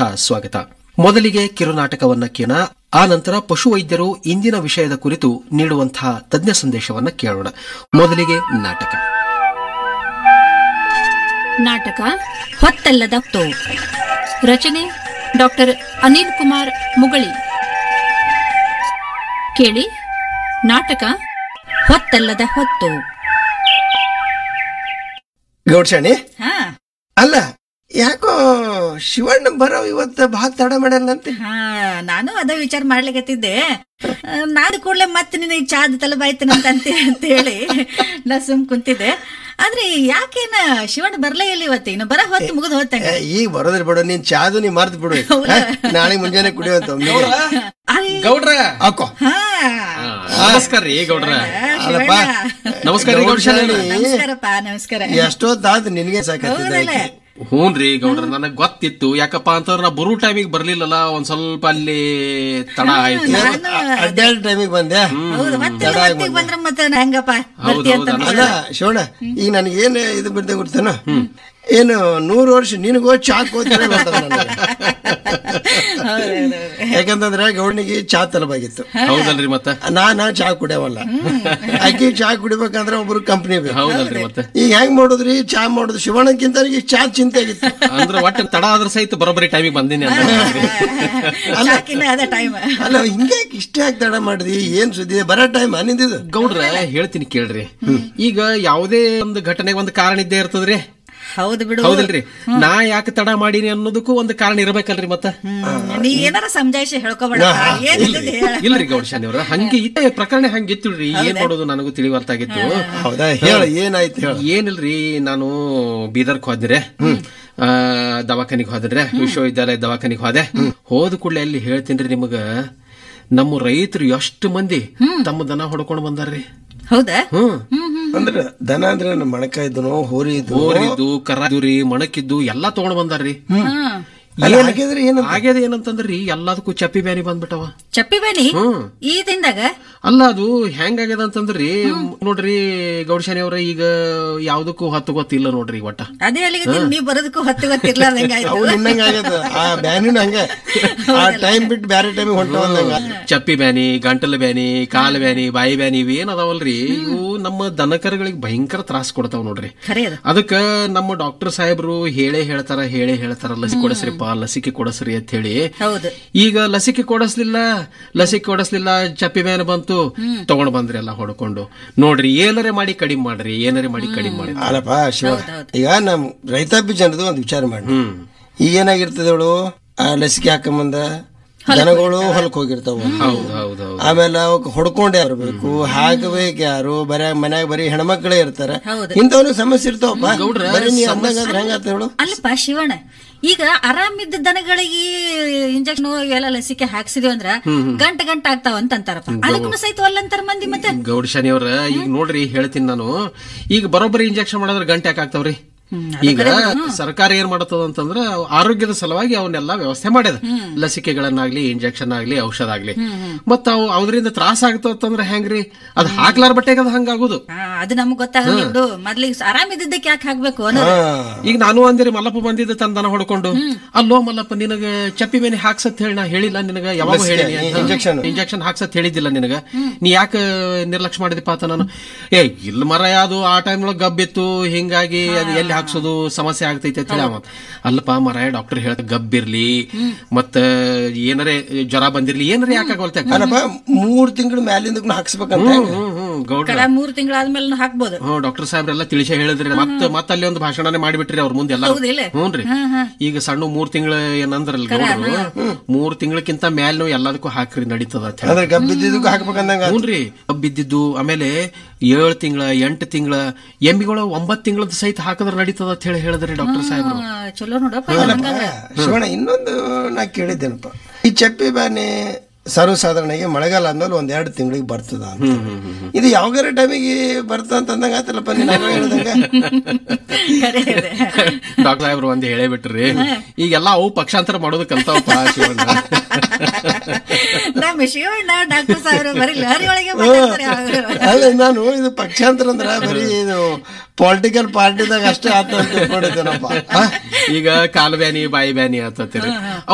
ಸ್ವಾಗತ ಮೊದಲಿಗೆ ಕಿರುನಾಟಕವನ್ನ ಕೇಳ ಆ ನಂತರ ಪಶುವೈದ್ಯರು ಇಂದಿನ ವಿಷಯದ ಕುರಿತು ನೀಡುವಂತಹ ತಜ್ಞ ಸಂದೇಶವನ್ನ ಕೇಳೋಣ ಮೊದಲಿಗೆ ನಾಟಕ ನಾಟಕ ಹೊತ್ತಲ್ಲದ ತೋ ರಚನೆ ಡಾಕ್ಟರ್ ಅನಿಲ್ ಕುಮಾರ್ ಮುಗಳಿ ಕೇಳಿ ನಾಟಕ ಹೊತ್ತಲ್ಲದ ಹೊತ್ತು ಗೌಡ್ಸಣಿ ಹಾ ಅಲ್ಲ ಯಾಕೋ ಶಿವಣ್ಣ ಬರೋ ಇವತ್ತು ಬಹಳ ತಡ ಮಾಡಲ್ಲಂತೆ ಹಾ ನಾನು ಅದ ವಿಚಾರ ಮಾಡ್ಲಿಕತ್ತಿದ್ದೆ ಆ, ನಾದ್ ಕೂಡ್ಲೆ ಮತ್ತೆ ನಿನಗೆ ಚಾದ್ ತಲಬಾಯ್ತನಂತ ಅಂತ ಅಂತ ಹೇಳಿ ನಾ ಸುಮ್ ಕುಂತಿದ್ದೆ ಆದ್ರೆ ಯಾಕೇನ ಶಿವಣ್ಣ ಬರ್ಲೇ ಇಲ್ಲ ಇವತ್ತು ಇನ್ನು ಬರ ಹೊತ್ತು ಮುಗಿದು ಹೋತಂಗ ಏ, ಈಗ ಬರೋದ್ರಿ ಬಿಡು ನೀನ್ ಚಾದು ನೀ ಮರ್ತ್ ಬಿಡು ಹೌದಾ? ಹಾ, ನಾಳೆ ಮುಂಜಾನೆ ಕುಡಿಯುವಂತ ಗೌಡ್ರ ಹಾಕೋ ಹಾ ನಮಸ್ಕಾರ ರೀ ಗೌಡ್ರ ಅಲ್ಲಪ್ಪ ನಮಸ್ಕಾರ ರೀ ಗೌಡ್ಸಣಿ. ನಮಸ್ಕಾರಪ್ಪ ನಮಸ್ಕಾರ ಎಷ್ಟೊತ್ತಾದ್ ನಿನಗೆ ಸಾಕತ್ತಿದ್ದ ಹೌದಲ್ಲ? ಹೂನ್ರಿ ಗೌಡ್ರ ನನಗ್ ಗೊತ್ತಿತ್ತು ಯಾಕಪ್ಪ ಅಂತಂದ್ರ ನಾ ಬರೋ ಟೈಮಿಗೆ ಬರ್ಲಿಲ್ಲಲ್ಲ ಒಂದ್ ಸ್ವಲ್ಪ ಅಲ್ಲಿ ತಡ ಆಯ್ತು ಅಡ್ಡಾಡ್ ಟೈಮಿಗೆ ಬಂದೆ ಹೌದು ಮತ್ತೆ ತಡ ಆಗಿ ಹೊತ್ತಿಗೆ ಬಂದ್ರ ಮತ್ತೆ ಹೆಂಗಪ್ಪ ಬರ್ತಿ ಅಂತ ಹೌದು, ಅಲ್ಲ ಶಿವಣ್ಣ ಈಗ ನನಗೆ ಏನ್ ಇದು ಬಿಡ್ದೆ ಗೊತ್ತಾನ ಏನು ನೂರು ವರ್ಷ ನಿನಗೋ ಚಾಕ್ ಹೋಗ್ತಾರೆ ಯಾಕಂತಂದ್ರೆ ಗೌಡನಿಗೆ ಚಾ ತಲಬಾಗಿತ್ತು ಹೌದಲ್ರಿ ಮತ್ತ ನಾನ ಚಾ ಕುಡಿಯವಲ್ಲ ಆಕಿ ಚಾ ಕುಡಿಬೇಕಂದ್ರೆ ಒಬ್ರು ಕಂಪ್ನಿ ಬೇಕು ಹೌದಲ್ರಿ ಮತ್ತೆ ಈಗ ಹೆಂಗ್ ಮಾಡುದ್ರಿ ಚಾ ಮಾಡುದು ಶಿವಣ್ಣಕ್ಕಿಂತ ನನಗೆ ಚಾ ಚಿಂತೆ ಆಗಿತ್ತು ಅಂದ್ರ ಒಟ್ಟ ತಡ ಆದ್ರ ಸಹಿತ ಬರೋಬ್ಬರಿ ಟೈಮಿಗೆ ಬಂದೀನಿ ಅಂತ ಚಾಕಿನ ಅದ ಟೈಮ್ ಅಲ್ಲ ಹಿಂಗೆ ಇಷ್ಟ ಯಾಕೆ ತಡ ಮಾಡಿದ್ವಿ ಏನ್ ಸುದ್ದಿ ಬರೋ ಟೈಮ್ ನಿಂದಿದ್ದು ಗೌಡ್ರ ಹೇಳ್ತೀನಿ ಕೇಳ್ರಿ ಈಗ ಯಾವುದೇ ಒಂದು ಘಟನೆಗೆ ಒಂದು ಕಾರಣ ಇದ್ದೇ ಇರ್ತದ್ರಿ ಹೌದು ಬಿಡು ಹೌದಲ್ರಿ ನಾ ಯಾಕೆ ತಡ ಮಾಡೀನಿ ಅನ್ನೋದಕ್ಕೂ ಒಂದು ಕಾರಣ ಇರಬೇಕಲ್ರಿ ಮತ್ತ ಹ್ಮ್. ನೀ ಏನಾರ ಸಮಜಾಯಿಸಿ ಹೇಳ್ಕೊಬೇಡ ಏನಿದೆ ಹೇಳ ಇಲ್ರಿ ಗೌಡ್ಶಾನಿ ಅವ್ರ ಹಂಗೆ ಇತ್ತ ಪ್ರಕರಣ ಹಂಗಿತ್ತುಳ್ರಿ ಏನ್ ಮಾಡೋದು ನನಗೂ ತಿಳಿವರ್ತಾಗಿತ್ತು ಹೌದಾ ಹೇಳ ಏನಾಯ್ತು ಹೇಳ ಏನಿಲ್ರಿ ನಾನು ಬೀದರ್ಕ್ ಹೋದ್ರೆ ಆ ದವಾಖಾನಿಗ್ ಹೋದ್ರೆ ವಿಶ್ವವಿದ್ಯಾಲಯ ದವಾಖಾನಿಗ್ ಹೋದೆ ಹೋದ ಕೂಡಲೇ ಅಲ್ಲಿ ಹೇಳ್ತೀನ್ರಿ ನಿಮಗ ನಮ್ಮ ರೈತರು ಎಷ್ಟು ಮಂದಿ ತಮ್ಮ ದನ ಹೊಡ್ಕೊಂಡ್ ಬಂದಾರ್ರಿ ಹೌದಾ ಹ್ಮ್ ಅಂದ್ರ ದನ ಅಂದ್ರೆ ನಮ್ಮ ಮಣಕ ಇದ್ದನೋ ಹೋರಿ ಇದ್ದು ಬೋರಿದ್ದು ಕರಾದು ರೀ ಮಣಕಿದ್ದು ಎಲ್ಲಾ ತಗೊಂಡ್ ಬಂದಾರ್ರಿ ಹ್ಮ್ ಅಲ್ಲ ಹಾಗಿದ್ರೆ ಏನು ಆಗ್ಯದ ಏನಂತಂದ್ರಿ ಎಲ್ಲದಕ್ಕೂ ಚಪ್ಪಿ ಬ್ಯಾನಿ ಬಂದ್ಬಿಟ್ಟವ ಚಪ್ಪಿ ಬೇನಿ ಹ್ಮ್ ಈ ದಿನದಾಗ ಅಲ್ಲ ಅದು ಹೆಂಗಾಗ್ಯದ ಅಂತಂದ್ರಿ ನೋಡ್ರಿ ಗೌಡಶಾನಿ ಅವ್ರ ಈಗ ಯಾವ್ದಕ್ಕೂ ಹತ್ತು ಗೊತ್ತಿಲ್ಲ ನೋಡ್ರಿ ಒಟ್ಟ ಅದೇ ಅಲ್ಲಿಗೆ ನೀ ಬರೋದಕ್ಕೂ ಹೊತ್ತು ಗೊತ್ತಿರ್ಲಾರ್ದಂಗ ಅವು ನಿನ್ನಂಗ ಆಗ್ಯದ ಆ ಬ್ಯಾನಿನ ಹಂಗ ಆ ಟೈಮ್ ಬಿಟ್ಟು ಬ್ಯಾರೆ ಟೈಮ್ ಹೊಂಟವಂದಂಗ ಚಪ್ಪಿ ಬ್ಯಾನಿ ಗಂಟಲು ಬ್ಯಾನಿ ಕಾಲು ಬ್ಯಾನಿ ಬಾಯಿ ಬ್ಯಾನಿ ಇವೇನ್ ಅದಾವಲ್ರಿ ಇವು ನಮ್ಮ ದನಕರಗಳಿಗೆ ಭಯಂಕರ ತ್ರಾಸ ಕೊಡ್ತಾವ ನೋಡ್ರಿ ಖರೆ ಅದು ಅದಕ್ಕ ನಮ್ಮ ಡಾಕ್ಟರ್ ಸಾಹೇಬ್ರು ಹೇಳೇ ಹೇಳ್ತಾರ ಹೇಳೇ ಹೇಳ್ತಾರ ಲಸಿಕೆ ಕೊಡಸ್ರಿಪ್ಪ ಲಸಿಕೆ ಕೊಡಸ್ರಿ ಅಂತ ಹೇಳಿ ಹೌದು ಈಗ ಲಸಿಕೆ ಕೊಡಸ್ಲಿಲ್ಲ ಲಸಿಕೆ ಕೊಡಸ್ಲಿಲ್ಲ ಚಪ್ಪಿ ಬ್ಯಾನ್ ಬಂತು ತಗೊಂಡ್ ಬಂದ್ರಿ ಎಲ್ಲ ಹೊಡ್ಕೊಂಡು ನೋಡ್ರಿ ಏನರೆ ಮಾಡಿ ಕಡಿಮೆ ಮಾಡ್ರಿ ಏನರೆ ಮಾಡಿ ಕಡಿಮೆ ಮಾಡಿ ಅಲ್ಲಪ್ಪ ಶಿವ ಈಗ ನಮ್ ರೈತಾಪಿ ಜನದು ಒಂದು ವಿಚಾರ ಮಾಡಿ ಹ್ಮ್ ಈಗ ಏನಾಗಿರ್ತದೆ ಅವಳು ಆ ಲಸಿಕೆ ಹಾಕಂಬಂದ ದನಗಳು ಹೊಲಕ್ ಹೋಗಿರ್ತಾವ ಹೌದ್ ಹೌದ್ ಹೌದ್ ಆಮೇಲೆ ಅವಕ್ ಹೊಡ್ಕೊಂಡೇ ಇರ್ಬೇಕು ಹಾಕಬೇಕು ಯಾರು ಬರೀ ಮನ್ಯಾಗ ಬರೀ ಹೆಣ್ಮಕ್ಳೇ ಇರ್ತಾರ ಹೌದು. ಇಂಥವ್ನು ಸಮಸ್ಯೆ ಇರ್ತಾವಪ್ಪ ಬರೀ ನೀ ಅಂದಂಗಾದ್ರೆ ಹೆಂಗಾತ ಹೇಳು ಅಲ್ಲಪ್ಪ ಶಿವಣ್ಣ ಈಗ ಆರಾಮಿದ್ದ ದನಗಳಿಗೆ ಇಂಜೆಕ್ಷನ್ ಎಲ್ಲ ಲಸಿಕೆ ಹಾಕ್ಸಿದ್ವಿ ಅಂದ್ರ ಗಂಟ ಗಂಟ ಆಗ್ತಾವ ಅಂತ ಅಂತಾರಪ್ಪ ಅದಕ್ಕೂ ಸಹಿತ ಅಲ್ಲಂತಾರ ಮಂದಿ ಮತ್ತೆ ಗೌಡ ಶನಿ ಅವ್ರ ಈಗ ನೋಡ್ರಿ ಹೇಳ್ತೀನಿ ನಾನು ಈಗ ಬರೋಬ್ಬರಿ ಇಂಜೆಕ್ಷನ್ ಮಾಡಿದ್ರೆ ಗಂಟೆ ಯಾಕೆ ಆಗ್ತಾವ್ರಿ ಈಗ ಸರ್ಕಾರ ಏನ್ ಮಾಡತ್ತದ ಅಂತಂದ್ರ ಆರೋಗ್ಯದ ಸಲುವಾಗಿ ಅವನ್ನೆಲ್ಲ ವ್ಯವಸ್ಥೆ ಮಾಡ್ಯದ ಲಸಿಕೆಗಳನ್ನಾಗ್ಲಿ ಇಂಜೆಕ್ಷನ್ ಆಗ್ಲಿ ಔಷಧ ಆಗ್ಲಿ ಮತ್ತ ಅವು ಅದರಿಂದ ತ್ರಾಸ ಆಗ್ತದಂದ್ರ ಹೆಂಗ್ರಿ ಅದ್ ಹಾಕ್ಲಾರ ಬಟ್ಟೆಗೆ ಅದ್ ಹಂಗಾಗುದು ಆ, ಅದು ನಮ್ಗ್ ಗೊತ್ತಾಗಲ್ಲ ಬಿಡು ಮೊದ್ಲಿಗೆ ಆರಾಮಿದ್ದಕ್ಕೆ ಯಾಕೆ ಹಾಕ್ಬೇಕು ಅನ್ನೋದು ಈಗ ನಾನು ಅಂದಿರಿ ಮಲ್ಲಪ್ಪ ಬಂದಿದ್ದ ತನ್ನ ದನ ಹೊಡ್ಕೊಂಡು ಅಲ್ಲೋ ಮಲ್ಲಪ್ಪ ನಿನಗ ಚಪ್ಪಿ ಮೇಲೆ ಹಾಕ್ಸತ್ ಹೇಳಿ ನಾ ಹೇಳಿಲ್ಲ ನಿನಗ ಯಾವಾಗ ಹೇಳಿ injection. ಇಂಜೆಕ್ಷನ್ ಹಾಕ್ಸತ್ ಹೇಳಿದ್ದಿಲ್ಲ ನಿನಗ ನೀ ಯಾಕೆ ನಿರ್ಲಕ್ಷ್ಯ ಮಾಡಿದಿಪ್ಪ ಆತ ನಾನು ಏ ಇಲ್ಲ ಮರ ಅದು ಆ ಟೈಮ್ ಒಳಗೆ ಗಬ್ಬಿತ್ತು ಹಿಂಗಾಗಿ ಅದು ಎಲ್ಲಿ ಹಾಕ್ಸೋದು ಸಮಸ್ಯೆ ಆಗ್ತೈತೆ ಅಂತ ಹೇಳಿ ಅವ ಅಲ್ಲಪ್ಪ ಮರ ಡಾಕ್ಟರ್ ಹೇಳ್ತ ಗಬ್ಬಿರ್ಲಿ ಮತ್ತ ಏನರೇ ಜ್ವರ ಬಂದಿರ್ಲಿ ಏನರೇ ಯಾಕಾಗವಲ್ತೆ ಅಲ್ಲಪ್ಪ ಮೂರ್ ತಿಂಗಳ ಮ್ಯಾಲಿಂದ ಹಾಕ್ಸ್ಬೇಕಂತ ಹ್ಮ್ ಹ್ಮ್ ಗೌಡ್ರ ಕಡ ಮೂರ್ ತಿಂಗಳಾದ್ಮೇಲೆ ಹಾಕ್ಬೋದು ಹ್ಮ್ ಡಾಕ್ಟರ್ ಸಾಹೇಬ್ರೆಲ್ಲ ತಿಳಿಸಿ ಹೇಳಿದ್ರಿ ಮತ್ತ ಮತ್ತ ಅಲ್ಲಿ ಒಂದು ಭಾಷಣನೇ ಮಾಡಿಬಿಟ್ರಿ ಅವ್ರ ಮುಂದೆ ಎಲ್ಲ ಹೌದಿಲ್ಲ? ಹ್ಞೂನ್ರಿ ಈಗ ಸಣ್ಣ ಮೂರ್ ತಿಂಗಳ ಏನಂದ್ರಲ್ಲ ಗೌಡ್ರು ಮೂರ್ ತಿಂಗಳಕ್ಕಿಂತ ಮ್ಯಾಲ್ ನೀವು ಎಲ್ಲದಕ್ಕೂ ಹಾಕ್ರಿ ನಡೀತದ ಅಂತ ಹೇಳಿ ಅದ್ರ ಗಬ್ಬಿದ್ದಿದ್ದಕ್ಕೂ ಹಾಕ್ಬೇಕಂದಂಗ ಹ್ಞೂನ್ರಿ ಬಿದ್ದಿದ್ದು ಆಮೇಲೆ ಏಳು ತಿಂಗಳ ಎಂಟು ತಿಂಗಳ ಎಮ್ಮಿಗಳು ಒಂಬತ್ ತಿಂಗಳದ ಸಹಿತ ಹಾಕಿದ್ರೆ ನಡೀತದ ಅಂತ ಹೇಳಿ ಹೇಳಿದ್ರಿ ಡಾಕ್ಟರ್ ಸಾಹೇಬ್ರು ಆ, ಚಲೋ ನೋಡಪ್ಪ ಹಂಗಾದ್ರೆ ಶಿವಣ್ಣ ಇನ್ನೊಂದು ನಾ ಕೇಳಿದ್ದೇನಪ್ಪ ಈ ಚಪ್ಪಿ ಬ್ಯಾನೆ ಸರ್ವಸಾಧಾರಣಗೆ ಮಳೆಗಾಲ ಆದ್ಮೇಲೆ ಒಂದ್ ಎರಡು ತಿಂಗಳಿಗೆ ಬರ್ತದ ಅಂತ ಇದು ಯಾವಾಗಾರ ಟೈಮಿಗೆ ಬರ್ತ ಅಂತಂದಂಗ ಆತಲ್ಲಪ್ಪ ನೀನ್ ಅವಾಗ ಹೇಳ್ದಂಗ ಖರೆ ಇದೆ. ಡಾಕ್ಟರ್ ಸಾಹೇಬ್ರು ಒಂದ್ ಹೇಳೇ ಬಿಟ್ರಿ ಈಗೆಲ್ಲ ಅವು ಪಕ್ಷಾಂತರ ಮಾಡೋದು ಕಲ್ತಾವಪ್ಪ ಶಿವಣ್ಣ ನಮ್ಮ ಶಿವಣ್ಣ ಡಾಕ್ಟರ್ ಸಾವಿರ ಬರೀ ಲಹರಿ ಒಳಗೆ ಮಾತಾಡ್ತಾರೆ ಅವ್ರು. ಅಲ್ಲ ನಾನು ಇದು ಪಕ್ಷಾಂತರ ಅಂದ್ರ ಬರೀ ಇದು ಪೊಲಿಟಿಕಲ್ ಪಾರ್ಟಿದಾಗ ಅಷ್ಟೇ ಆತ ಅಂತ ತಿಳ್ಕೊಂಡಿದ್ದೇನಪ್ಪ ಈಗ ಕಾಲು ಬ್ಯಾನಿ ಬಾಯಿ ಬ್ಯಾನಿ ಆತತಿರಿ